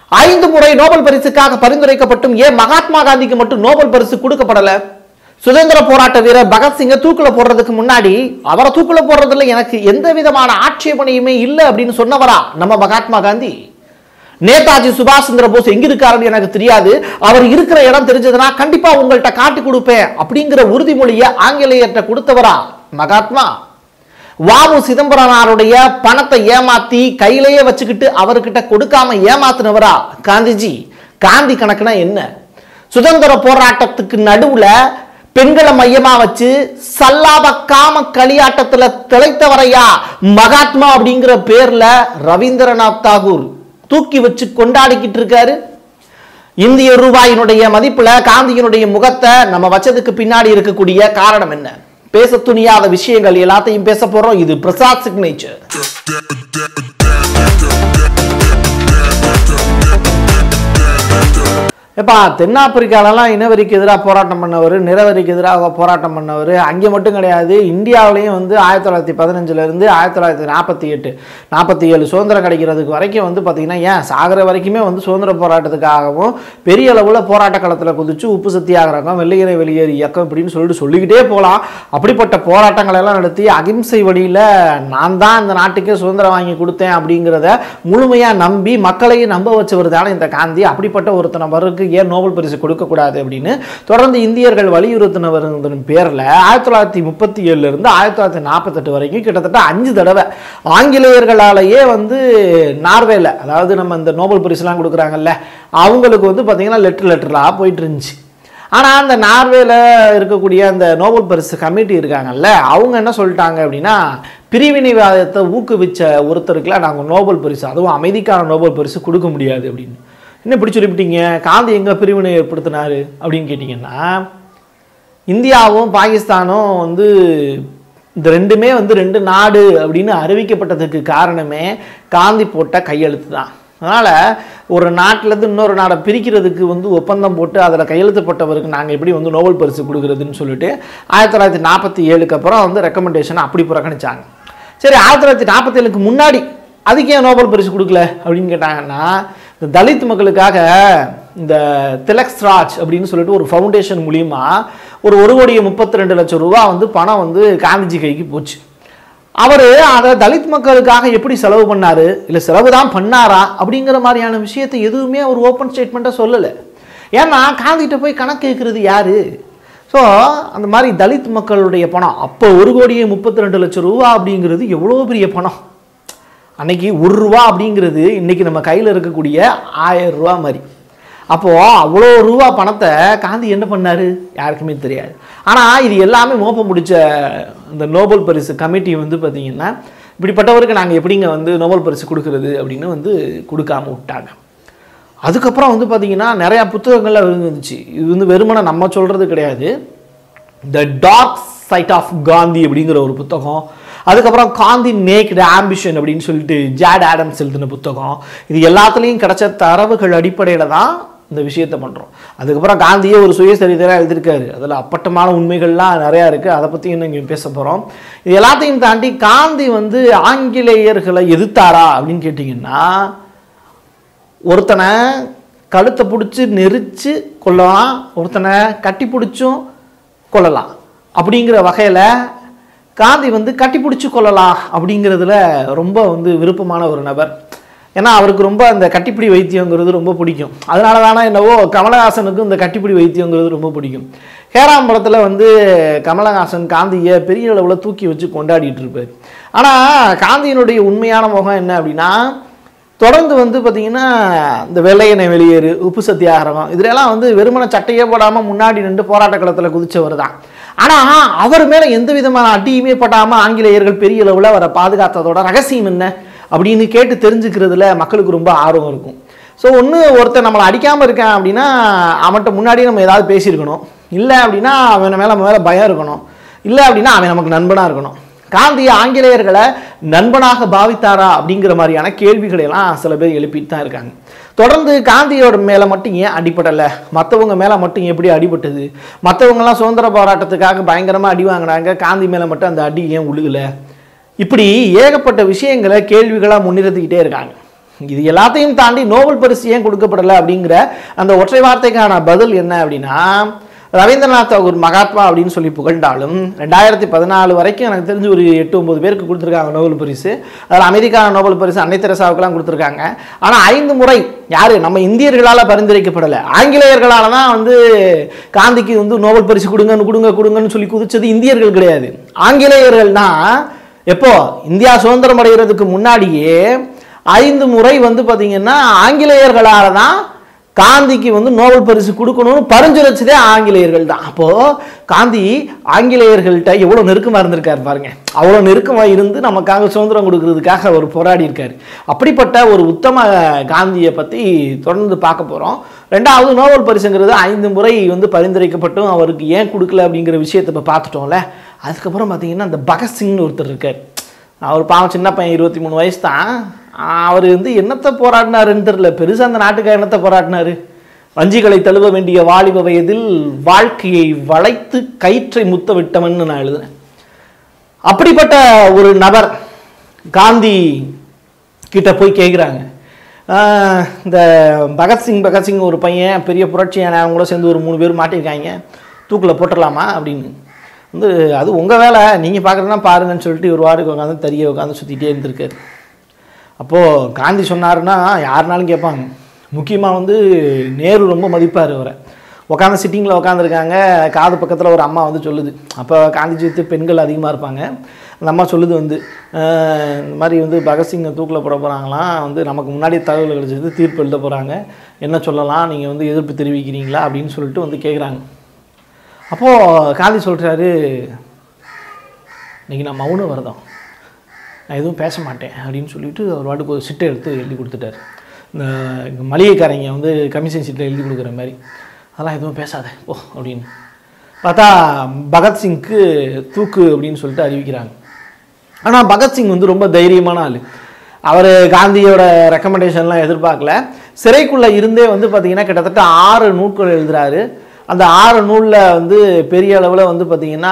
ஐந்து முறை நோபல் பரிசுக்காக பரிந்துரைக்கப்பட்டும் ஏன் மகாத்மா காந்திக்கு மட்டும் நோபல் பரிசு கொடுக்கப்படல சுதந்திர போராட்ட வீரர் பகத்சிங்கை தூக்குல போடுறதுக்கு முன்னாடி அவரை தூக்குல போடுறதுல எனக்கு எந்த விதமான ஆட்சேபனையுமே இல்லை அப்படின்னு சொன்னவரா நம்ம மகாத்மா காந்தி நேதாஜி சுபாஷ் சந்திர போஸ் எங்க இருக்காருன்னு எனக்கு தெரியாது அவர் இருக்கிற இடம் தெரிஞ்சதுன்னா கண்டிப்பா உங்கள்கிட்ட காட்டி கொடுப்பேன் அப்படிங்கிற உறுதிமொழியை ஆங்கிலேயர்கிட்ட கொடுத்தவரா மகாத்மா வாமு சிதம்பரனாருடைய பணத்தை ஏமாத்தி கையிலேயே வச்சுக்கிட்டு அவர்கிட்ட கொடுக்காம ஏமாத்தினவரா காந்திஜி காந்தி கணக்குனா என்ன சுதந்திர போராட்டத்துக்கு நடுவுல பெண்களை மையமா வச்சு சல்லாப காம களியாட்டத்துல திளைத்தவரையா மகாத்மா அப்படிங்கிற பேர்ல ரவீந்திரநாத் தாகூர் தூக்கி வச்சு கொண்டாடிக்கிட்டு இருக்காரு இந்திய ரூபாயினுடைய மதிப்புல காந்தியினுடைய முகத்தை நம்ம வச்சதுக்கு பின்னாடி இருக்கக்கூடிய காரணம் என்ன பேச துணியாத விஷயங்கள் எல்லாத்தையும் பேச போறோம் இது பிரசாத் சிக்னேச்சர் எப்பா தென்னாப்பிரிக்காலலாம் இனவரிக்கு எதிராக போராட்டம் பண்ணவர் நிறவரிக்கு எதிராக போராட்டம் பண்ணவர் அங்கே மட்டும் கிடையாது இந்தியாவிலையும் வந்து ஆயிரத்தி தொள்ளாயிரத்தி பதினஞ்சுலேருந்து ஆயிரத்தி தொள்ளாயிரத்தி நாற்பத்தி எட்டு நாற்பத்தி ஏழு சுதந்திரம் கிடைக்கிறதுக்கு வரைக்கும் வந்து பார்த்திங்கன்னா ஏன் சாகர வரைக்குமே வந்து சுதந்திர போராட்டத்துக்காகவும் பெரிய அளவில் போராட்ட களத்தில் குதிச்சு உப்பு சத்தியாகிரகம் வெள்ளையரை வெளியேறு இயக்கம் இப்படின்னு சொல்லிட்டு சொல்லிக்கிட்டே போகலாம் அப்படிப்பட்ட போராட்டங்களை எல்லாம் நடத்தி அகிம்சை வழியில் நான் தான் இந்த நாட்டுக்கே சுதந்திரம் வாங்கி கொடுத்தேன் அப்படிங்கிறத முழுமையாக நம்பி மக்களையும் நம்ப வச்சவர் தானே இந்த காந்தி அப்படிப்பட்ட ஒருத்தனை நபருக்கு ஏன் நோபல் பரிசு கொடுக்கக்கூடாது அப்படின்னு தொடர்ந்து இந்தியர்கள் வலியுறுத்தினவர்களின் பேரில் ஆயிரத்தி தொள்ளாயிரத்தி முப்பத்தி ஏழுலேருந்து ஆயிரத்தி தொள்ளாயிரத்தி நாற்பத்தெட்டு வரைக்கும் கிட்டத்தட்ட அஞ்சு தடவை ஆங்கிலேயர்களாலேயே வந்து நார்வேல அதாவது நம்ம இந்த நோபல் பரிசுலாம் கொடுக்குறாங்கல்ல அவங்களுக்கு வந்து பார்த்திங்கன்னா லெட்டர் லெட்டராக போயிட்டு இருந்துச்சு ஆனால் அந்த நார்வேல இருக்கக்கூடிய அந்த நோபல் பரிசு கமிட்டி இருக்காங்கல்ல அவங்க என்ன சொல்லிட்டாங்க அப்படின்னா பிரிவினைவாதத்தை ஊக்குவிச்ச ஒருத்தருக்குலாம் நாங்கள் நோபல் பரிசு அதுவும் அமைதிக்கான நோபல் பரிசு கொடுக்க முடியாது அப்படின்னு என்ன இப்படி சொல்லிவிட்டீங்க காந்தி எங்கே பிரிவினை ஏற்படுத்தினாரு அப்படின்னு கேட்டிங்கன்னா இந்தியாவும் பாகிஸ்தானும் வந்து இந்த ரெண்டுமே வந்து ரெண்டு நாடு அப்படின்னு அறிவிக்கப்பட்டதுக்கு காரணமே காந்தி போட்ட கையெழுத்து தான் அதனால் ஒரு நாட்டிலேருந்து இன்னொரு நாடை பிரிக்கிறதுக்கு வந்து ஒப்பந்தம் போட்டு அதில் கையெழுத்து போட்டவருக்கு நாங்கள் எப்படி வந்து நோபல் பரிசு கொடுக்குறதுன்னு சொல்லிட்டு ஆயிரத்தி தொள்ளாயிரத்தி நாற்பத்தி ஏழுக்கு அப்புறம் வந்து ரெக்கமெண்டேஷன் அப்படி புறக்கணிச்சாங்க சரி ஆயிரத்தி தொள்ளாயிரத்தி நாற்பத்தி ஏழுக்கு முன்னாடி அதுக்கு ஏன் நோபல் பரிசு கொடுக்கல அப்படின்னு கேட்டாங்கன்னா இந்த தலித் மக்களுக்காக இந்த திலக் ராஜ் அப்படின்னு சொல்லிட்டு ஒரு ஃபவுண்டேஷன் மூலியமா ஒரு ஒரு கோடியே முப்பத்தி ரெண்டு லட்சம் ரூபா வந்து பணம் வந்து காந்திஜி கைக்கு போச்சு அவர் அதை தலித் மக்களுக்காக எப்படி செலவு பண்ணாரு இல்லை செலவு தான் பண்ணாரா அப்படிங்கிற மாதிரியான விஷயத்தை எதுவுமே அவர் ஓப்பன் ஸ்டேட்மெண்ட்டாக சொல்லலை ஏன்னா காந்திகிட்ட போய் கணக்கு கேட்குறது யாரு ஸோ அந்த மாதிரி தலித் மக்களுடைய பணம் அப்போ ஒரு கோடியே முப்பத்தி ரெண்டு லட்சம் ரூபா அப்படிங்கிறது எவ்வளோ பெரிய பணம் அன்னைக்கு ஒரு ரூபா அப்படிங்கிறது இன்னைக்கு நம்ம கையில் இருக்கக்கூடிய ஆயிரம் ரூபா மாதிரி அப்போது அவ்வளோ ரூபா பணத்தை காந்தி என்ன பண்ணார் யாருக்குமே தெரியாது ஆனால் இது எல்லாமே மோப்பம் முடிச்ச இந்த நோபல் பரிசு கமிட்டி வந்து பார்த்திங்கன்னா இப்படிப்பட்டவருக்கு நாங்கள் எப்படிங்க வந்து நோபல் பரிசு கொடுக்கறது அப்படின்னு வந்து கொடுக்காம விட்டாங்க அதுக்கப்புறம் வந்து பார்த்திங்கன்னா நிறையா புத்தகங்கள்லாம் இருந்துச்சு இது வந்து வெறுமனை நம்ம சொல்கிறது கிடையாது the dark side of Gandhi அப்படிங்கிற ஒரு புத்தகம் அதுக்கப்புறம் காந்தி நேக்டு ஆம்பிஷன் அப்படின்னு சொல்லிட்டு ஜாட் ஆடம்ஸ் எழுதின புத்தகம் இது எல்லாத்துலேயும் கிடைச்ச தரவுகள் அடிப்படையில் தான் இந்த விஷயத்தை பண்ணுறோம் அதுக்கப்புறம் காந்தியே ஒரு சுயசரிதராக எழுதியிருக்காரு அதில் அப்பட்டமான உண்மைகள்லாம் நிறையா இருக்குது அதை பற்றி இன்னும் இங்கே பேச போகிறோம் இது எல்லாத்தையும் தாண்டி காந்தி வந்து ஆங்கிலேயர்களை எதிர்த்தாரா அப்படின்னு கேட்டிங்கன்னா ஒருத்தனை கழுத்தை பிடிச்சி நெரிச்சு கொல்லலாம் ஒருத்தனை கட்டி பிடிச்சும் கொல்லலாம் அப்படிங்கிற வகையில் காந்தி வந்து கட்டி பிடிச்சி கொள்ளலாம் அப்படிங்கிறதுல ரொம்ப வந்து விருப்பமான ஒரு நபர் ஏன்னா அவருக்கு ரொம்ப அந்த கட்டிப்பிடி வைத்தியங்கிறது ரொம்ப பிடிக்கும் அதனால தானே என்னவோ கமலஹாசனுக்கும் இந்த கட்டிப்பிடி வைத்தியங்கிறது ரொம்ப பிடிக்கும் ஹேராம்பரத்தில் வந்து கமலஹாசன் காந்தியை பெரிய அளவில் தூக்கி வச்சு கொண்டாடிட்டு இருப்பார் ஆனால் காந்தியினுடைய உண்மையான முகம் என்ன அப்படின்னா தொடர்ந்து வந்து பார்த்திங்கன்னா இந்த வெள்ளையனை வெளியேறு உப்பு சத்தியாகிரகம் இதுலெல்லாம் வந்து வெறுமனை சட்டையே போடாமல் முன்னாடி நின்று போராட்ட களத்தில் குதிச்சவர் தான் ஆனால் அவர் மேலே எந்த விதமான அடியுமே படாமல் ஆங்கிலேயர்கள் பெரிய அளவில் அவரை பாதுகாத்ததோட ரகசியம் என்ன அப்படின்னு கேட்டு தெரிஞ்சுக்கிறதுல மக்களுக்கு ரொம்ப ஆர்வம் இருக்கும் ஸோ ஒன்று ஒருத்தர் நம்மளை அடிக்காமல் இருக்கான் அப்படின்னா அவன்கிட்ட முன்னாடியே நம்ம ஏதாவது பேசியிருக்கணும் இல்லை அப்படின்னா அவன் மேலே நம்ம மேலே பயம் இருக்கணும் இல்லை அப்படின்னா அவன் நமக்கு நண்பனாக இருக்கணும் காந்தி ஆங்கிலேயர்களை நண்பனாக பாவித்தாரா அப்படிங்கிற மாதிரியான கேள்விகளை எல்லாம் சில பேர் எழுப்பிட்டு தான் இருக்காங்க தொடர்ந்து காந்தியோட மேலே மட்டும் ஏன் அடிபடலை மற்றவங்க மேலே மட்டும் எப்படி அடிபட்டது மற்றவங்கலாம் சுதந்திர போராட்டத்துக்காக பயங்கரமாக அடி வாங்கினாங்க காந்தி மேலே மட்டும் அந்த அடி ஏன் உழுகலை இப்படி ஏகப்பட்ட விஷயங்களை கேள்விகளாக முன்னிறுத்திக்கிட்டே இருக்காங்க இது எல்லாத்தையும் தாண்டி நோபல் பரிசு ஏன் கொடுக்கப்படலை அப்படிங்கிற அந்த ஒற்றை வார்த்தைக்கான பதில் என்ன அப்படின்னா ரவீந்திரநாத் தாகூர் மகாத்மா அப்படின்னு சொல்லி புகழ்ந்தாலும் ரெண்டாயிரத்தி பதினாலு வரைக்கும் எனக்கு தெரிஞ்சு ஒரு எட்டு ஒன்பது பேருக்கு கொடுத்துருக்காங்க நோபல் பரிசு அதில் அமெரிக்கான நோபல் பரிசு அன்னை தெரசாவுக்கெல்லாம் கொடுத்துருக்காங்க ஆனால் ஐந்து முறை யார் நம்ம இந்தியர்களால் பரிந்துரைக்கப்படலை ஆங்கிலேயர்களால் தான் வந்து காந்திக்கு வந்து நோபல் பரிசு கொடுங்கன்னு கொடுங்க கொடுங்கன்னு சொல்லி குதிச்சது இந்தியர்கள் கிடையாது ஆங்கிலேயர்கள்னா எப்போ இந்தியா சுதந்திரம் அடைகிறதுக்கு முன்னாடியே ஐந்து முறை வந்து பார்த்தீங்கன்னா ஆங்கிலேயர்களால் தான் காந்திக்கு வந்து நோபல் பரிசு கொடுக்கணும்னு பரிந்துரைச்சதே ஆங்கிலேயர்கள் தான் அப்போது காந்தி ஆங்கிலேயர்கள்ட்ட எவ்வளோ நெருக்கமாக இருந்திருக்காரு பாருங்க அவ்வளோ நெருக்கமாக இருந்து நமக்காக சுதந்திரம் கொடுக்கறதுக்காக அவர் போராடி இருக்காரு அப்படிப்பட்ட ஒரு உத்தம காந்தியை பற்றி தொடர்ந்து பார்க்க போகிறோம் ரெண்டாவது நோபல் பரிசுங்கிறது ஐந்து முறை வந்து பரிந்துரைக்கப்பட்டும் அவருக்கு ஏன் கொடுக்கல அப்படிங்கிற விஷயத்தை இப்போ பார்த்துட்டோம்ல அதுக்கப்புறம் பார்த்தீங்கன்னா அந்த பகத்சிங்னு ஒருத்தர் இருக்கார் அவர் பாவம் சின்ன பையன் இருபத்தி மூணு வயசு தான் அவர் வந்து என்னத்தை போராடினாருன்னு தெரில பெருசாக அந்த நாட்டுக்காக என்னத்தை போராடினாரு வஞ்சிகளை தழுவ வேண்டிய வாலிப வயதில் வாழ்க்கையை வளைத்து கயிற்றை முத்த விட்டவன் நான் எழுதுனேன் அப்படிப்பட்ட ஒரு நபர் காந்தி கிட்ட போய் கேட்குறாங்க இந்த பகத்சிங் பகத்சிங் ஒரு பையன் பெரிய புரட்சியான அவங்க கூட சேர்ந்து ஒரு மூணு பேர் மாட்டியிருக்காங்க தூக்கில் போட்டுடலாமா அப்படின்னு வந்து அது உங்கள் வேலை நீங்கள் பார்க்குறதுனா பாருங்கன்னு சொல்லிட்டு ஒரு வாருக்கு உட்காந்து தறிய உட்காந்து சுற்றிட்டே இருந்திருக்காரு அப்போது காந்தி சொன்னாருன்னா யாருனாலும் கேட்பாங்க முக்கியமாக வந்து நேரு ரொம்ப மதிப்பார் அவரை உட்காந்து சிட்டிங்கில் உட்காந்துருக்காங்க காது பக்கத்தில் ஒரு அம்மா வந்து சொல்லுது அப்போ காந்திஜி வந்து பெண்கள் அதிகமாக இருப்பாங்க அந்த அம்மா சொல்லுது வந்து "அஹ், இந்த மாதிரி வந்து பகத்சிங்கை தூக்கில் போட போகிறாங்களாம் வந்து நமக்கு முன்னாடி தகவல் கிடைச்சது தீர்ப்பு எழுத போகிறாங்க என்ன சொல்லலாம் நீங்கள் வந்து எதிர்ப்பு தெரிவிக்கிறீங்களா அப்படின்னு சொல்லிட்டு வந்து கேட்குறாங்க அப்போது காந்தி சொல்கிறாரு இன்றைக்கி நான் மௌன விரதம் நான் எதுவும் பேச மாட்டேன் அப்படின்னு சொல்லிட்டு அவர் வாட்டுக்கு ஒரு சிட்டை எடுத்து எழுதி கொடுத்துட்டார் இந்த இங்க மளிகைக்காரங்க வந்து கமிஷன் சீட்டில் எழுதி கொடுக்குற மாதிரி அதெல்லாம் எதுவும் பேசாத போ அப்படின்னு பார்த்தா பகத்சிங்க்கு தூக்கு அப்படின்னு சொல்லிட்டு அறிவிக்கிறாங்க ஆனால் பகத்சிங் வந்து ரொம்ப தைரியமான ஆள் அவர் காந்தியோட ரெக்கமெண்டேஷன்லாம் எதிர்பார்க்கல சிறைக்குள்ளே இருந்தே வந்து பார்த்திங்கன்னா கிட்டத்தட்ட ஆறு நூட்கள் எழுதுறாரு அந்த ஆறு நூலில் வந்து பெரிய அளவில் வந்து பார்த்திங்கன்னா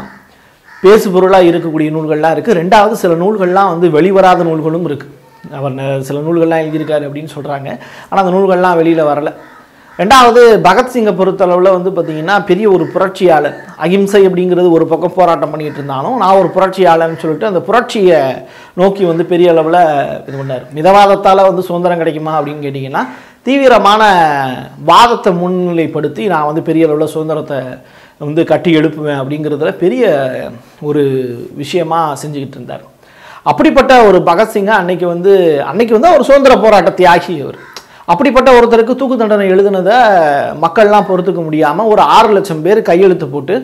பேசு பொருளாக இருக்கக்கூடிய நூல்கள்லாம் இருக்குது ரெண்டாவது சில நூல்கள்லாம் வந்து வெளிவராத நூல்களும் இருக்குது அவர் ந- சில நூல்கள்லாம் எழுதியிருக்காரு அப்படின்னு சொல்கிறாங்க ஆனால் அந்த நூல்கள்லாம் வெளியில் வரல ரெண்டாவது பகத்சிங்கை பொறுத்தளவில் வந்து பார்த்திங்கன்னா பெரிய ஒரு புரட்சியாளர் அகிம்சை அப்படிங்கிறது ஒரு பக்கம் போராட்டம் பண்ணிட்டு இருந்தாலும் நான் ஒரு புரட்சியாளர்னு சொல்லிட்டு அந்த புரட்சியை நோக்கி வந்து பெரிய அளவில் இது பண்ணார் மிதவாதத்தால் வந்து சுதந்திரம் கிடைக்குமா அப்படின்னு கேட்டிங்கன்னா தீவிரமான வாதத்தை முன்னிலைப்படுத்தி நான் வந்து பெரிய அளவில் சுதந்திரத்தை வந்து கட்டி எழுப்புவேன் அப்படிங்கிறதுல பெரிய ஒரு விஷயமா செஞ்சுக்கிட்டு இருந்தார் அப்படிப்பட்ட ஒரு பகத்சிங்கை அன்னைக்கு வந்து அன்னைக்கு வந்து அவர் சுதந்திர போராட்ட தியாகி அவர் அப்படிப்பட்ட ஒருத்தருக்கு தூக்கு தண்டனை எழுதுனதை மக்கள்லாம் பொறுத்துக்க முடியாமல் ஒரு ஆறு லட்சம் பேர் கையெழுத்து போட்டு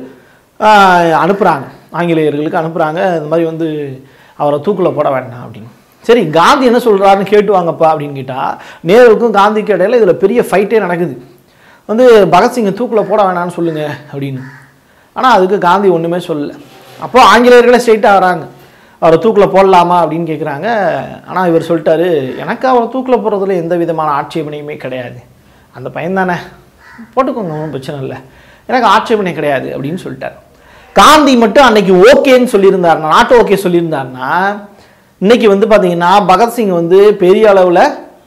ஆஹ், அனுப்புகிறாங்க ஆங்கிலேயர்களுக்கு அனுப்புகிறாங்க இந்த மாதிரி வந்து அவரை தூக்கில் போட வேண்டாம் அப்படின்னு சரி காந்தி என்ன சொல்கிறாருன்னு கேட்டு வாங்கப்பா அப்படின்னு கேட்டால் நேருவுக்கும் காந்திக்கு இடையில இதில் பெரிய ஃபைட்டே நடக்குது வந்து பகத்சிங்கை தூக்கில் போட வேணாம்னு சொல்லுங்க அப்படின்னு ஆனால் அதுக்கு காந்தி ஒன்றுமே சொல்லல அப்போ ஆங்கிலேயர்களே ஸ்ட்ரெயிட்டாக வராங்க அவரை தூக்கில் போடலாமா அப்படின்னு கேட்குறாங்க ஆனால் இவர் சொல்லிட்டாரு எனக்கு அவரை தூக்கில் போடுறதுல எந்த விதமான ஆட்சேபனையுமே கிடையாது அந்த பையன் தானே போட்டுக்கோங்க ஒன்றும் பிரச்சனை இல்லை எனக்கு ஆட்சேபனை கிடையாது அப்படின்னு சொல்லிட்டார் காந்தி மட்டும் அன்னைக்கு ஓகேன்னு சொல்லியிருந்தாருன்னா நாட்டு ஓகே சொல்லியிருந்தாருன்னா இன்னைக்கு வந்து பார்த்தீங்கன்னா பகத்சிங் வந்து பெரிய அளவில்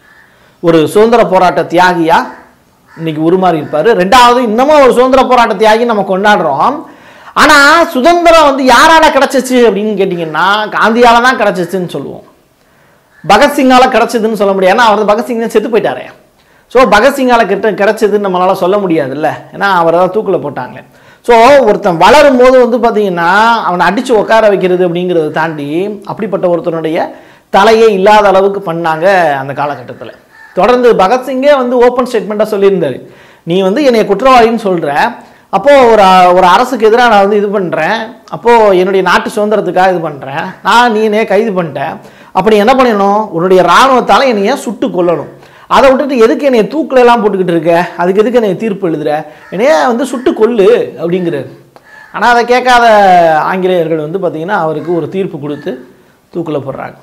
ஒரு சுதந்திர போராட்ட தியாகியா இன்னைக்கு உருமாறி இருப்பாரு ரெண்டாவது இன்னமும் ஒரு சுதந்திர போராட்ட தியாகி நம்ம கொண்டாடுறோம் ஆனா சுதந்திரம் வந்து யாரால கிடைச்சிச்சு அப்படின்னு கேட்டிங்கன்னா காந்தியால தான் கிடைச்சிச்சுன்னு சொல்லுவோம் பகத்சிங்கால கிடைச்சதுன்னு சொல்ல முடியாது ஏன்னா அவர் வந்து பகத்சிங் தான் செத்து போயிட்டாரே ஸோ பகத்சிங்கால கிட்ட கிடைச்சதுன்னு நம்மளால சொல்ல முடியாதுல்ல ஏன்னா அவரை தான் தூக்கில் போட்டாங்க ஸோ ஒருத்தன் வளரும் போது வந்து பார்த்தீங்கன்னா அவனை அடித்து உட்கார வைக்கிறது அப்படிங்கிறத தாண்டி அப்படிப்பட்ட ஒருத்தனுடைய தலையே இல்லாத அளவுக்கு பண்ணாங்க அந்த காலகட்டத்தில் தொடர்ந்து பகத்சிங்கே வந்து ஓப்பன் ஸ்டேட்மெண்ட்டாக சொல்லியிருந்தாரு நீ வந்து என்னை குற்றவாளின்னு சொல்கிற அப்போது ஒரு ஒரு அரசுக்கு எதிராக நான் வந்து இது பண்ணுறேன் அப்போது என்னுடைய நாட்டு சுதந்திரத்துக்காக இது பண்ணுறேன் நான் நீ என்னைய கைது பண்ணிட்டேன் அப்போ நீ என்ன பண்ணணும் உன்னுடைய இராணுவத்தால் என்னைய சுட்டு கொல்லணும் அதை விட்டுட்டு எதுக்கு என்னைய தூக்கில எல்லாம் போட்டுக்கிட்டு இருக்க அதுக்கு எதுக்கு என்னைய தீர்ப்பு எழுதுற என்னைய வந்து சுட்டு கொல்லு அப்படிங்கிறார் ஆனால் அதை கேட்காத ஆங்கிலேயர்கள் வந்து பார்த்திங்கன்னா அவருக்கு ஒரு தீர்ப்பு கொடுத்து தூக்கில் போடுறாங்க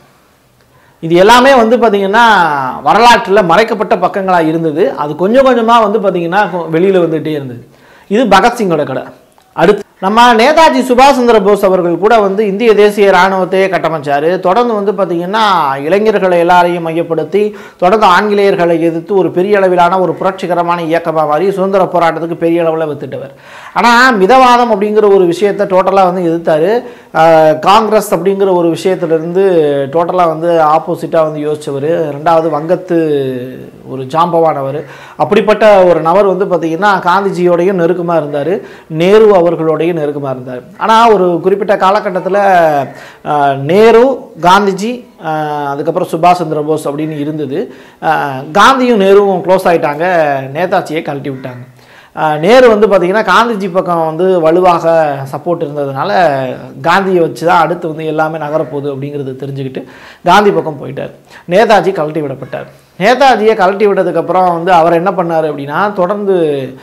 இது எல்லாமே வந்து பார்த்திங்கன்னா வரலாற்றில் மறைக்கப்பட்ட பக்கங்களாக இருந்தது அது கொஞ்சம் கொஞ்சமாக வந்து பார்த்திங்கன்னா வெளியில் வந்துகிட்டே இருந்தது இது பகத்சிங்கோட கடை அடுத்து நம்ம நேதாஜி சுபாஷ் சந்திர போஸ் அவர்கள் கூட வந்து இந்திய தேசிய இராணுவத்தையே கட்டமைச்சார் தொடர்ந்து வந்து பார்த்திங்கன்னா இளைஞர்களை எல்லாரையும் மையப்படுத்தி தொடர்ந்து ஆங்கிலேயர்களை எதிர்த்து ஒரு பெரிய அளவிலான ஒரு புரட்சிகரமான இயக்கமாக மாறி சுதந்திர போராட்டத்துக்கு பெரிய அளவில் வித்துட்டவர் ஆனால் மிதவாதம் அப்படிங்கிற ஒரு விஷயத்தை டோட்டலாக வந்து எதிர்த்தாரு ஆஹ் காங்கிரஸ் அப்படிங்கிற ஒரு விஷயத்திலிருந்து டோட்டலாக வந்து ஆப்போசிட்டாக வந்து யோசிச்சவர் ரெண்டாவது வங்கத்து ஒரு ஜாம்பவானவர் அப்படிப்பட்ட ஒரு நபர் வந்து பார்த்திங்கன்னா காந்திஜியோடையும் நெருக்கமாக இருந்தார் நேரு அவர்களோடையும் நெருக்கமாக இருந்தார் ஆனால் ஒரு குறிப்பிட்ட காலகட்டத்தில் நேரு காந்திஜி ஆஹ் அதுக்கப்புறம் சுபாஷ் சந்திர போஸ் அப்படின்னு இருந்தது ஆஹ் காந்தியும் நேருவும் க்ளோஸ் ஆகிட்டாங்க நேதாஜியை கழட்டி விட்டாங்க ஆஹ் நேரு வந்து பார்த்திங்கன்னா காந்திஜி பக்கம் வந்து வலுவாக சப்போர்ட் இருந்ததுனால காந்தியை வச்சு தான் அடுத்து வந்து எல்லாமே நகரப்போகுது அப்படிங்கிறது தெரிஞ்சுக்கிட்டு காந்தி பக்கம் போயிட்டார் நேதாஜி கழட்டி விடப்பட்டார் நேதாஜியை கழட்டி விட்டதுக்கப்புறம் வந்து அவர் என்ன பண்ணார் அப்படின்னா தொடர்ந்து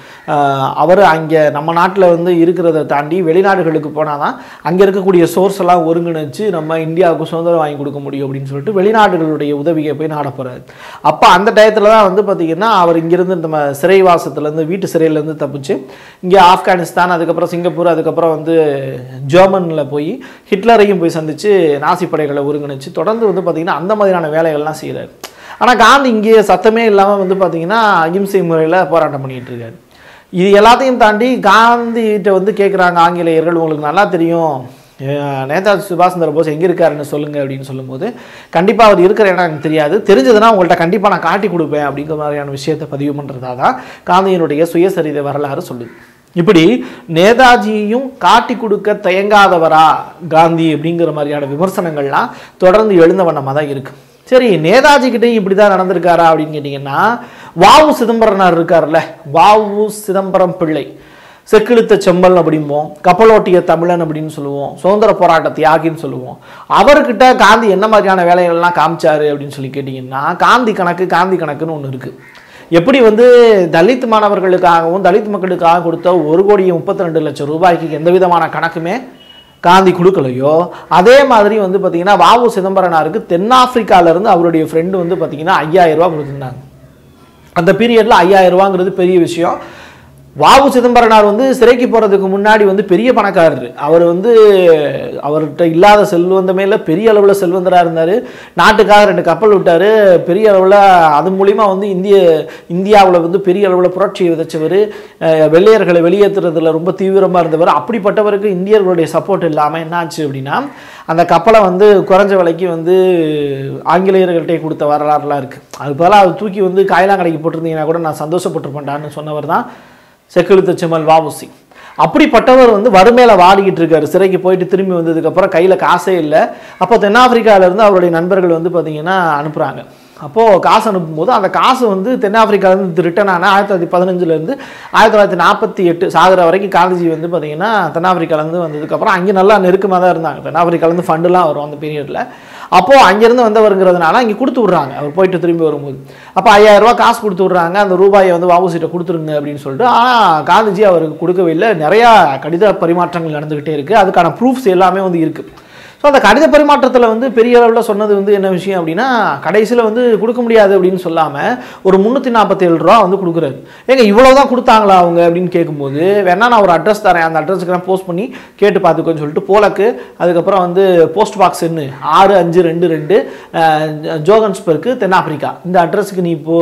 அவர் அங்கே நம்ம நாட்டில் வந்து இருக்கிறத தாண்டி வெளிநாடுகளுக்கு போனால் தான் அங்கே இருக்கக்கூடிய சோர்ஸ் எல்லாம் ஒருங்கிணைச்சு நம்ம இந்தியாவுக்கு சுதந்திரம் வாங்கி கொடுக்க முடியும் அப்படின்னு சொல்லிட்டு வெளிநாடுகளுடைய உதவியை போய் நாட போகிறார் அப்போ அந்த டயத்தில் தான் வந்து பார்த்திங்கன்னா அவர் இங்கேருந்து நம்ம சிறைவாசத்துலேருந்து வீட்டு சிறையிலேருந்து தப்பிச்சு இங்கே ஆப்கானிஸ்தான் அதுக்கப்புறம் சிங்கப்பூர் அதுக்கப்புறம் வந்து ஜெர்மனில் போய் ஹிட்லரையும் போய் சந்தித்து நாசி படைகளை ஒருங்கிணைச்சு தொடர்ந்து வந்து பார்த்திங்கன்னா அந்த மாதிரியான வேலைகள்லாம் செய்கிறார் ஆனால் காந்தி இங்கே சத்தமே இல்லாமல் வந்து பார்த்திங்கன்னா அகிம்சை முறையில் போராட்டம் பண்ணிகிட்டு இருக்காரு இது எல்லாத்தையும் தாண்டி காந்திகிட்ட வந்து கேட்குறாங்க ஆங்கிலேயர்கள் உங்களுக்கு நல்லா தெரியும் அஹ் நேதாஜி சுபாஷ் சந்திர போஸ் எங்கே இருக்காருன்னு சொல்லுங்கள் அப்படின்னு சொல்லும்போது கண்டிப்பாக அவர் இருக்கிற இடம் எனக்கு தெரியாது தெரிஞ்சதுன்னா உங்கள்கிட்ட கண்டிப்பாக நான் காட்டி கொடுப்பேன் அப்படிங்கிற மாதிரியான விஷயத்தை பதிவு பண்ணுறதா தான் காந்தியினுடைய சுயசரிதை வரலாறு சொல்லுது இப்படி நேதாஜியையும் காட்டி கொடுக்க தயங்காதவரா காந்தி அப்படிங்கிற மாதிரியான விமர்சனங்கள்லாம் தொடர்ந்து எழுந்த வண்ணமாக தான் இருக்கு சரி நேதாஜி கிட்டேயும் இப்படி தான் நடந்திருக்காரா அப்படின்னு கேட்டிங்கன்னா வாவு சிதம்பரனார் இருக்கார்ல வாவு சிதம்பரம் பிள்ளை செக்கிழுத்த செம்பல் அப்படிம்போம் கப்பலோட்டிய தமிழன் அப்படின்னு சொல்லுவோம் சுதந்திர போராட்ட தியாகின்னு சொல்லுவோம் அவர்கிட்ட காந்தி என்ன மாதிரியான வேலைகள்லாம் காமிச்சாரு அப்படின்னு சொல்லி கேட்டிங்கன்னா காந்தி கணக்கு காந்தி கணக்குன்னு ஒன்று இருக்குது எப்படி வந்து தலித் மாணவர்களுக்காகவும் தலித் மக்களுக்காக கொடுத்த ஒரு கோடியே முப்பத்தி ரெண்டு லட்சம் ரூபாய்க்கு எந்த விதமான கணக்குமே காந்தி கொடுக்கலையோ அதே மாதிரி வந்து பார்த்தீங்கன்னா வாவு சிதம்பரனாருக்கு தென்னாப்பிரிக்காவிலேருந்து அவருடைய ஃப்ரெண்டு வந்து பார்த்தீங்கன்னா ஐயாயிரம் ரூபாய் கொடுத்துருந்தாங்க அந்த பீரியடில் ஐயாயிரம் ரூபாங்கிறது பெரிய விஷயம் வாவு சிதம்பரனார் வந்து சிறைக்கு போகிறதுக்கு முன்னாடி வந்து பெரிய பணக்காரர் அவர் வந்து அவர்கிட்ட இல்லாத செல்வந்தமே இல்லை பெரிய அளவில் செல்வந்தராக இருந்தார் நாட்டுக்காக ரெண்டு கப்பல் விட்டார் பெரிய அளவில் அது மூலிமா வந்து இந்திய இந்தியாவில் வந்து பெரிய அளவில் புரட்சியை விதைச்சவர் அஹ், வெள்ளையர்களை வெளியேற்றுறதுல ரொம்ப தீவிரமாக இருந்தவர் அப்படிப்பட்டவருக்கு இந்தியர்களுடைய சப்போர்ட் இல்லாமல் என்னாச்சு அப்படின்னா அந்த கப்பலை வந்து குறைஞ்ச விலைக்கு வந்து ஆங்கிலேயர்கள்ட்டே கொடுத்த வரலாறுலாம் இருக்குது அது பதிலாக அது தூக்கி வந்து காயலாங்கடைக்கு போட்டிருந்தீங்கன்னா கூட நான் சந்தோஷப்பட்டிருப்பேன்டான்னு சொன்னவர் தான் செக்கிழுத்த செம்மல் வாவுசி அப்படிப்பட்டவர் வந்து வறுமையில வாடிக்கிட்டு இருக்காரு சிறைக்கு போயிட்டு திரும்பி வந்ததுக்கப்புறம் கையில் காசே இல்லை அப்போ தென்னாப்பிரிக்கால இருந்து அவருடைய நண்பர்கள் வந்து பார்த்தீங்கன்னா அனுப்புகிறாங்க அப்போது காசு அனுப்பும்போது அந்த காசு வந்து தென்னாப்பிரிக்காலேருந்து ரிட்டர்ன் ஆன ஆயிரத்தி தொள்ளாயிரத்தி பதினஞ்சுலேருந்து ஆயிரத்தி தொள்ளாயிரத்தி நாற்பத்தி எட்டு சாகிற வரைக்கும் காந்திஜி வந்து பார்த்தீங்கன்னா தென்னாப்பிரிக்காலேருந்து வந்ததுக்கப்புறம் அங்கே நல்லா நெருக்கமாக தான் இருந்தாங்க தென்னாப்பிரிக்காலேருந்து ஃபண்டுலாம் வரும் அந்த பீரியடில் அப்போது அங்கேருந்து வந்தவருங்கிறதுனால இங்கே கொடுத்து விட்றாங்க அவர் போயிட்டு திரும்பி வரும்போது அப்போ ஐயாயிரம் ரூபாய் காசு கொடுத்து விட்றாங்க அந்த ரூபாயை வந்து வாபுசிட்ட கொடுத்துருங்க அப்படின்னு சொல்லிட்டு ஆனால் காந்திஜி அவருக்கு கொடுக்கவே இல்லை நிறையா கடித பரிமாற்றங்கள் நடந்துக்கிட்டே இருக்குது அதுக்கான ப்ரூஃப்ஸ் எல்லாமே வந்து இருக்குது ஸோ அந்த கடித பரிமாற்றத்தில் வந்து பெரிய அளவில் சொன்னது வந்து என்ன விஷயம் அப்படின்னா கடைசியில் வந்து கொடுக்க முடியாது அப்படின்னு சொல்லாமல் ஒரு முந்நூற்றி நாற்பத்தேழு ரூபா வந்து கொடுக்குறாரு ஏங்க இவ்வளோ தான் கொடுத்தாங்களா அவங்க அப்படின்னு கேட்கும்போது வேணா நான் ஒரு அட்ரஸ் தரேன் அந்த அட்ரஸுக்கு நான் போஸ்ட் பண்ணி கேட்டு பார்த்துக்கோன்னு சொல்லிட்டு போலக்கு அதுக்கப்புறம் வந்து போஸ்ட் பாக்ஸ் என்ன ஆறு அஞ்சு ரெண்டு ரெண்டு அஹ், ஜோகன்ஸ்பர்க்கு தென்னாப்பிரிக்கா இந்த அட்ரஸுக்கு நீ இப்போ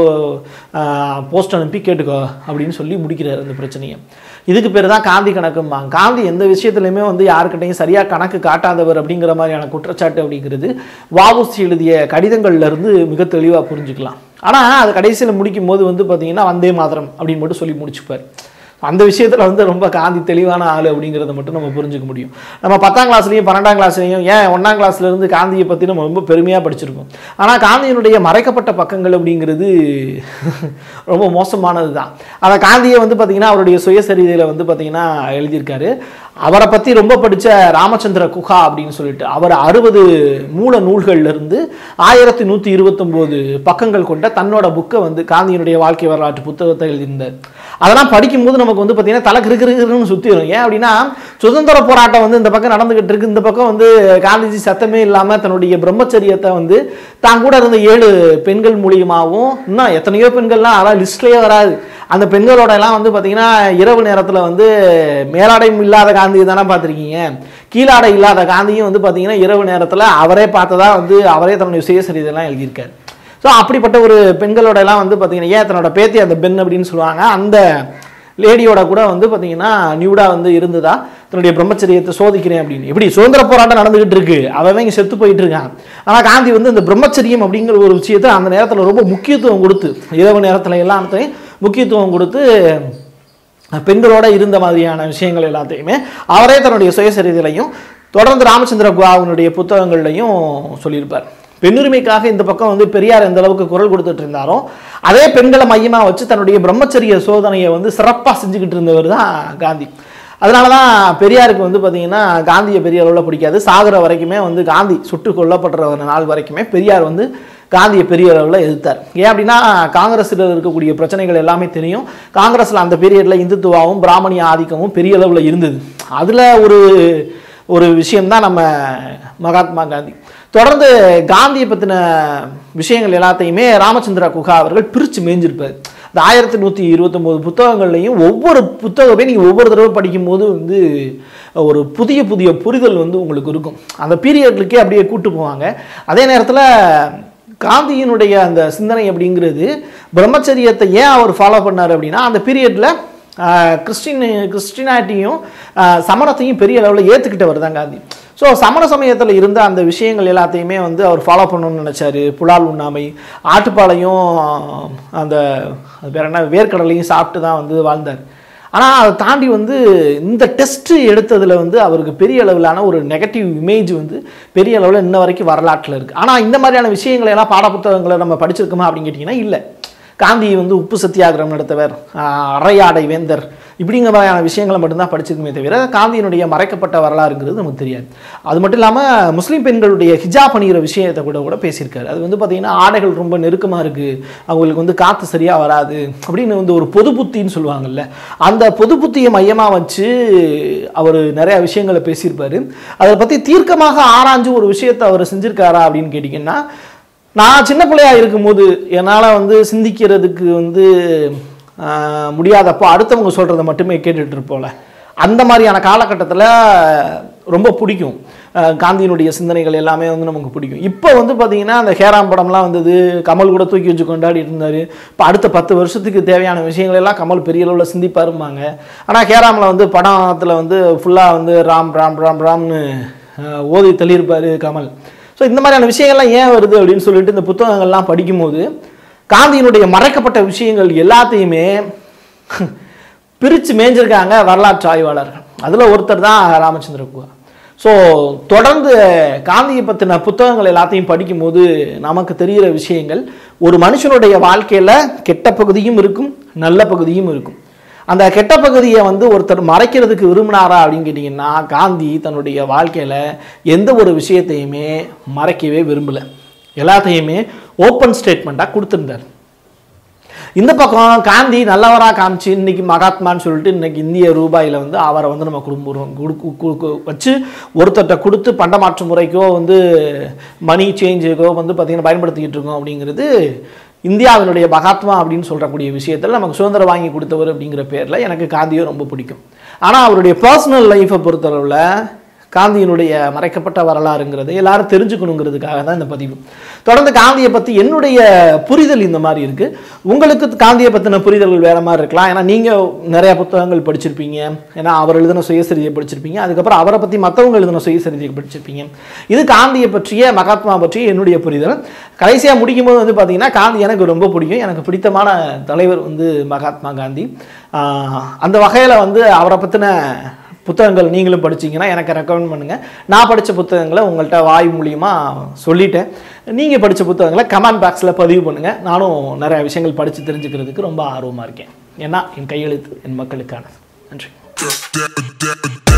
போஸ்ட் அனுப்பி கேட்டுக்கோ அப்படின்னு சொல்லி முடிக்கிறாரு அந்த பிரச்சனையை இதுக்கு பேர் தான் காந்தி கணக்கும்பாங்க காந்தி எந்த விஷயத்துலையுமே வந்து யாருக்கிட்டையும் சரியாக கணக்கு காட்டாதவர் அப்படிங்கிற மாதிரியான குற்றச்சாட்டு அப்படிங்கிறது வாவுசி எழுதிய கடிதங்கள்ல இருந்து மிக தெளிவாக புரிஞ்சுக்கலாம் ஆனால் அது கடைசியில் முடிக்கும் போது வந்து பார்த்தீங்கன்னா வந்தே மாதரம் அப்படின்னு மட்டும் சொல்லி முடிச்சுப்பார் அந்த விஷயத்தில் வந்து ரொம்ப காந்தி தெளிவான ஆள் அப்படிங்கிறத மட்டும் நம்ம புரிஞ்சுக்க முடியும் நம்ம பத்தாம் கிளாஸ்லையும் பன்னெண்டாம் கிளாஸ்லையும் ஏன் ஒன்றாம் கிளாஸ்ல இருந்து காந்தியை பற்றி நம்ம ரொம்ப பெருமையாக படிச்சிருக்கோம் ஆனால் காந்தியினுடைய மறைக்கப்பட்ட பக்கங்கள் அப்படிங்கிறது ரொம்ப மோசமானது தான் அதை காந்தியை வந்து பார்த்திங்கன்னா அவருடைய சுயசரிதையில் வந்து பார்த்திங்கன்னா எழுதியிருக்காரு அவரை பற்றி ரொம்ப படித்த ராமச்சந்திர குஹா அப்படின்னு சொல்லிட்டு அவர் அறுபது மூல நூல்கள்ல இருந்து ஆயிரத்தி நூற்றி இருபத்தொம்போது பக்கங்கள் கொண்ட தன்னோட புக்கை வந்து காந்தியினுடைய வாழ்க்கை வரலாற்று புத்தகத்தை எழுதியிருந்தார் அதெல்லாம் படிக்கும்போது நமக்கு வந்து பார்த்தீங்கன்னா தலை கிருக்கிருன்னு சுற்றி வரும் ஏன் அப்படின்னா சுதந்திர போராட்டம் வந்து இந்த பக்கம் நடந்துகிட்டு இருக்கு இந்த பக்கம் வந்து காந்திஜி சத்தமே இல்லாமல் தன்னுடைய பிரம்மச்சரியத்தை வந்து தான் கூட இருந்த ஏழு பெண்கள் மூலியமாகவும் இன்னும் எத்தனையோ பெண்கள்லாம் அதான் லிஸ்ட்லேயே வராது அந்த பெண்களோட எல்லாம் வந்து பார்த்தீங்கன்னா இரவு நேரத்தில் வந்து மேலாடை இல்லாத காந்தி தானே பார்த்துருக்கீங்க கீழாடை இல்லாத காந்தியும் வந்து பார்த்தீங்கன்னா இரவு நேரத்தில் அவரே பார்த்ததா வந்து அவரே தன்னுடைய சுயசரிதெல்லாம் எழுதியிருக்காரு ஸோ அப்படிப்பட்ட ஒரு பெண்களோட எல்லாம் வந்து பார்த்தீங்கன்னா ஏன் தன்னோட பேத்தி அந்த பெண் அப்படின்னு சொல்லுவாங்க அந்த லேடியோட கூட வந்து பார்த்தீங்கன்னா நியூடா வந்து இருந்ததா தன்னுடைய பிரம்மச்சரியத்தை சோதிக்கிறேன் அப்படின்னு எப்படி சுதந்திர போராட்டம் நடந்துகிட்டு இருக்கு அவன் இங்கே செத்து போயிட்டு இருக்கான் ஆனால் காந்தி வந்து இந்த பிரம்மச்சரியம் அப்படிங்கிற ஒரு விஷயத்தை அந்த நேரத்தில் ரொம்ப முக்கியத்துவம் கொடுத்து இரவு நேரத்தில் எல்லாத்தையும் முக்கியத்துவம் கொடுத்து பெண்களோட இருந்த மாதிரியான விஷயங்கள் எல்லாத்தையுமே அவரே தன்னுடைய சுயசரிதையிலையும் தொடர்ந்து ராமச்சந்திர குஹாவினுடைய புத்தகங்கள்லையும் சொல்லியிருப்பார் பெண்ணுரிமைக்காக இந்த பக்கம் வந்து பெரியார் எந்த அளவுக்கு குரல் கொடுத்துட்டு இருந்தாரோ அதே பெண்களை மையமாக வச்சு தன்னுடைய பிரம்மச்சரிய சோதனையை வந்து சிறப்பாக செஞ்சுக்கிட்டு இருந்தவர் தான் காந்தி அதனால தான் பெரியாருக்கு வந்து பார்த்தீங்கன்னா காந்தியை பெரிய அளவில் பிடிக்காது சாகுற வரைக்குமே வந்து காந்தி சுட்டு கொல்லப்படுற ஒரு நாள் வரைக்குமே பெரியார் வந்து காந்தியை பெரிய அளவில் எதிர்த்தார் ஏன் அப்படின்னா காங்கிரஸில் இருக்கக்கூடிய பிரச்சனைகள் எல்லாமே தெரியும் காங்கிரஸில் அந்த பீரியடில் இந்துத்துவாவும் பிராமணிய ஆதிக்கமும் பெரிய அளவில் இருந்தது அதில் ஒரு ஒரு விஷயம்தான் நம்ம மகாத்மா காந்தி தொடர்ந்து காந்தியை பற்றின விஷயங்கள் எல்லாத்தையுமே ராமச்சந்திர குஹா அவர்கள் பிரித்து மேய்ஞ்சிருப்பார் இந்த ஆயிரத்தி நூற்றி இருபத்தொம்போது புத்தகங்கள்லையும் ஒவ்வொரு புத்தகமே நீங்கள் ஒவ்வொரு தடவை படிக்கும்போது வந்து ஒரு புதிய புதிய புரிதல் வந்து உங்களுக்கு இருக்கும் அந்த பீரியட்லுக்கே அப்படியே கூட்டு போவாங்க அதே நேரத்தில் காந்தியினுடைய அந்த சிந்தனை அப்படிங்கிறது பிரம்மச்சரியத்தை ஏன் அவர் ஃபாலோ பண்ணார் அப்படின்னா அந்த பீரியடில் கிறிஸ்டின் கிறிஸ்டினாட்டியும் சமணத்தையும் பெரிய அளவில் ஏற்றுக்கிட்டவர் தான் காந்தி ஸோ சமண சமயத்தில் இருந்த அந்த விஷயங்கள் எல்லாத்தையுமே வந்து அவர் ஃபாலோ பண்ணணும்னு நினச்சாரு புலால் உண்ணாமை ஆட்டுப்பாலையும் அந்த அது பேர் என்ன வேர்க்கடலையும் சாப்பிட்டு தான் வந்து வாழ்ந்தார் ஆனால் அதை தாண்டி வந்து இந்த டெஸ்ட்டு எடுத்ததில் வந்து அவருக்கு பெரிய அளவிலான ஒரு நெகட்டிவ் இமேஜ் வந்து பெரிய அளவில் இன்ன வரைக்கும் வரலாற்றில் இருக்குது ஆனால் இந்த மாதிரியான விஷயங்களை எல்லாம் பாடப்புத்தகங்களை நம்ம படிச்சிருக்கோமா அப்படின்னு கேட்டிங்கன்னா இல்லை காந்தி வந்து உப்பு சத்தியாகிரகம் நடத்தவர் ஆஹ் அரையாடை வேந்தர் இப்படிங்கிற மாதிரியான விஷயங்களை மட்டும்தான் படிச்சிருக்குமே தவிர காந்தியினுடைய மறைக்கப்பட்ட வரலாறுங்கிறது நமக்கு தெரியாது அது மட்டும் இல்லாமல் முஸ்லீம் பெண்களுடைய ஹிஜாப் அணிகிற விஷயத்தை கூட கூட பேசியிருக்காரு அது வந்து பார்த்திங்கன்னா ஆடைகள் ரொம்ப நெருக்கமாக இருக்குது அவங்களுக்கு வந்து காற்று சரியாக வராது அப்படின்னு வந்து ஒரு பொது புத்தின்னு சொல்லுவாங்கல்ல அந்த பொது புத்தியை மையமாக வச்சு அவர் நிறையா விஷயங்களை பேசியிருப்பார் அதை பற்றி தீர்க்கமாக ஆராய்ஞ்சு ஒரு விஷயத்தை அவர் செஞ்சிருக்காரா அப்படின்னு கேட்டிங்கன்னா நான் சின்ன பிள்ளையா இருக்கும்போது என்னால் வந்து சிந்திக்கிறதுக்கு வந்து ஆஹ், முடியாதப்போ அடுத்தவங்க சொல்கிறத மட்டுமே கேட்டுட்டு இருப்போம்ல அந்த மாதிரியான காலகட்டத்தில் ரொம்ப பிடிக்கும் ஆஹ், காந்தியினுடைய சிந்தனைகள் எல்லாமே வந்து நமக்கு பிடிக்கும் இப்போ வந்து பார்த்தீங்கன்னா அந்த ஹேராம் படம்லாம் வந்தது கமல் கூட தூக்கி வச்சு கொண்டாடிட்டு இருந்தார் இப்போ அடுத்த பத்து வருஷத்துக்கு தேவையான விஷயங்கள் எல்லாம் கமல் பெரிய அளவில் சிந்திப்பாரும்பாங்க ஆனால் ஹேராமில் வந்து படத்தில் வந்து ஃபுல்லாக வந்து ராம் ராம் ராம் ராம்னு ஆஹ், ஓதி தள்ளியிருப்பார் கமல் ஸோ இந்த மாதிரியான விஷயங்கள்லாம் ஏன் வருது அப்படின்னு சொல்லிட்டு இந்த புத்தகங்கள்லாம் படிக்கும்போது காந்தியினுடைய மறைக்கப்பட்ட விஷயங்கள் எல்லாத்தையுமே பிரித்து மேய்ஞ்சிருக்காங்க வரலாற்று ஆய்வாளர்கள் அதில் ஒருத்தர் தான் ராமச்சந்திர குஹா ஸோ தொடர்ந்து காந்தியை பற்றின புத்தகங்கள் எல்லாத்தையும் படிக்கும்போது நமக்கு தெரிகிற விஷயங்கள் ஒரு மனுஷனுடைய வாழ்க்கையில் கெட்ட பகுதியும் இருக்கும் நல்ல பகுதியும் இருக்கும் அந்த கெட்ட பகுதியை வந்து ஒருத்தர் மறைக்கிறதுக்கு விரும்பினாரா அப்படின்னு கேட்டிங்கன்னா காந்தி தன்னுடைய வாழ்க்கையில் எந்த ஒரு விஷயத்தையுமே மறைக்கவே விரும்பலை எல்லாத்தையுமே ஓப்பன் ஸ்டேட்மெண்ட்டாக கொடுத்துருந்தார் இந்த பக்கம் காந்தி நல்லவராக காமிச்சு இன்னைக்கு மகாத்மான்னு சொல்லிட்டு இன்னைக்கு இந்திய ரூபாயில் வந்து அவரை வந்து நம்ம குடும்பம் குடுக்கு- குடுக்கு- வச்சு ஒருத்தர்கிட்ட கொடுத்து பண்டமாற்று முறைக்கோ வந்து மணி சேஞ்சுக்கோ வந்து பார்த்திங்கன்னா பயன்படுத்திக்கிட்டு இருக்கோம் அப்படிங்கிறது இந்தியாவினுடைய மகாத்மா அப்படின்னு சொல்கிறக்கூடிய விஷயத்தில் நமக்கு சுதந்திரம் வாங்கி கொடுத்தவர் அப்படிங்கிற பேரில் எனக்கு காந்தியை ரொம்ப பிடிக்கும் ஆனால் அவருடைய பர்சனல் லைஃப்பை பொறுத்தளவில் காந்தியினுடைய மறைக்கப்பட்ட வரலாறுங்கிறது எல்லாரும் தெரிஞ்சுக்கணுங்கிறதுக்காக தான் இந்த பதிவு தொடர்ந்து காந்தியை பற்றி என்னுடைய புரிதல் இந்த மாதிரி இருக்குது உங்களுக்கு காந்தியை பற்றின புரிதல்கள் வேறு மாதிரி இருக்கலாம் ஏன்னா நீங்கள் நிறைய புத்தகங்கள் படிச்சிருப்பீங்க ஏன்னா அவர் எழுதின சுயசரிதையை படிச்சிருப்பீங்க அதுக்கப்புறம் அவரை பற்றி மற்றவங்க எழுதின சுயசரிதையை படிச்சிருப்பீங்க இது காந்தியை பற்றிய மகாத்மா பற்றிய என்னுடைய புரிதல் கடைசியாக முடிக்கும்போது வந்து பார்த்தீங்கன்னா காந்தி எனக்கு ரொம்ப பிடிக்கும் எனக்கு பிடித்தமான தலைவர் வந்து மகாத்மா காந்தி ஆஹ் அந்த வகையில் வந்து அவரை பற்றின புத்தகங்கள் நீங்களும் படிச்சீங்கன்னா எனக்கு ரெக்கமெண்ட் பண்ணுங்கள் நான் படித்த புத்தகங்களை உங்கள்கிட்ட வாய் மூலியமாக சொல்லிட்டேன் நீங்கள் படித்த புத்தகங்களை கமெண்ட் பாக்ஸில் பதிவு பண்ணுங்கள் நானும் நிறைய விஷயங்கள் படித்து தெரிஞ்சுக்கிறதுக்கு ரொம்ப ஆர்வமாக இருக்கேன் ஏன்னா என் கையெழுத்து என் மக்களுக்கானது நன்றி that, that, that,